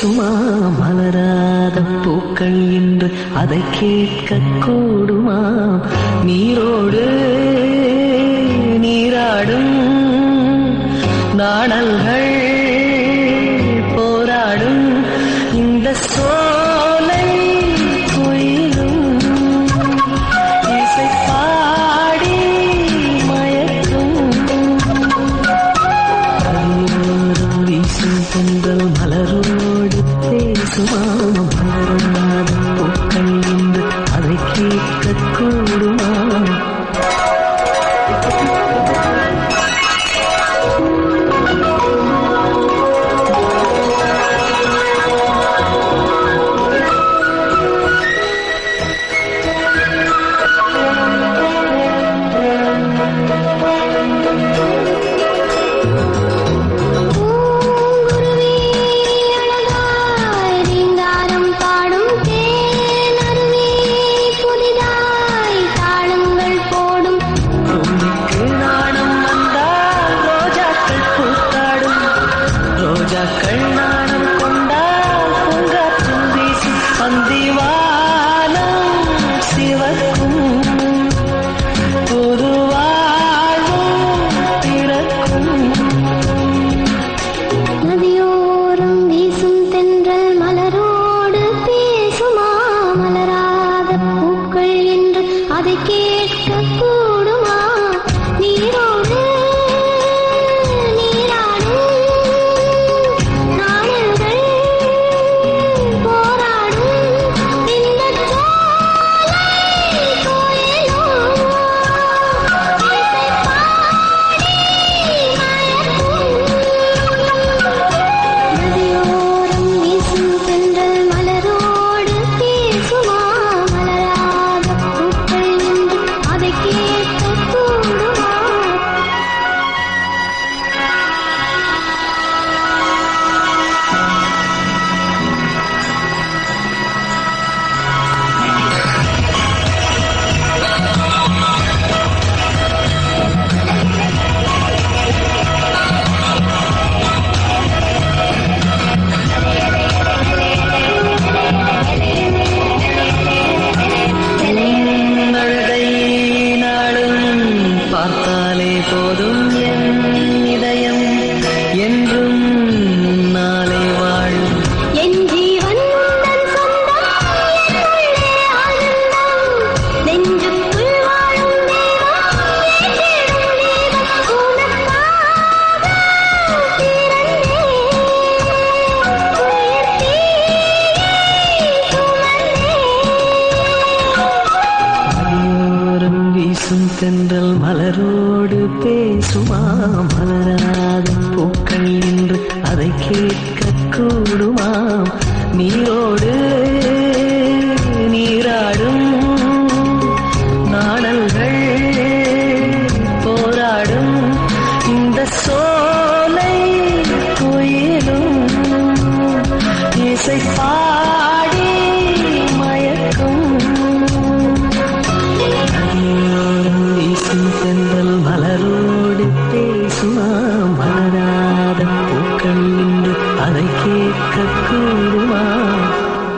பேசுமா மலராத பூக்கள் என்று அதை கேட்க கூடுமா நீரோடு நீராடும் நாணல்கள் போராடும் இந்த சோலை குயிலும் இசை பாடி மயக்கும் கரையோரம் வீசும் தென்றல் மலரோடு பேசுமா மலராத பூக்கள் என்று அதை கேட்க கூடுமா பூங்குருவி அழகாய் ரீங்காரம் பாடும் தேனருவி புதிதாய் தாளங்கள் போடும் பூமிக்கு நாணம் வந்தால் ரோஜாக்கள் பூத்தாடும் ரோஜாக்கள் நாணம் கொண்டால் பூங்காற்றும் வீசும் பந்திவானம் சிவக்கும் புது வாழ்வும் பிறக்கும் நதியோரம் வீசும் தென்றல் மலரோடு பேசுமா மலராத பூக்கள் என்று அதை கேட்க கூடுமா நீரோடு நீராடும் நாணல்கள் போராடும் இந்த சோலை கோயிலும் இசை பாடி நதியோரம் வீசும் தென்றல் மலரோடு பேசுமா மலராத பூக்கள் என்று அதை கேட்க கூடுமா அழகை நாளும் பார்த்தாலே போதும் என் இதயம் என்றும் நாளை வாழும் என் ஜீவன் தன் சொந்தம் என்னுள்ளே ஆனந்தம் நெஞ்சுக்குள் வாழும் தெய்வம் ஏற்றிடும் தீபம் உனக்காக பிறந்தேன் உயிர் தீயை மலையோரம் வீசும் தென்றல் மலரோடு பேசுமா மலராத பூக்கள் என்று அதை கேட்க கூடுமா நீரோடு நீராடும் நாணல்கள் போராடும் இந்த சோலை குயிலும் இசை பா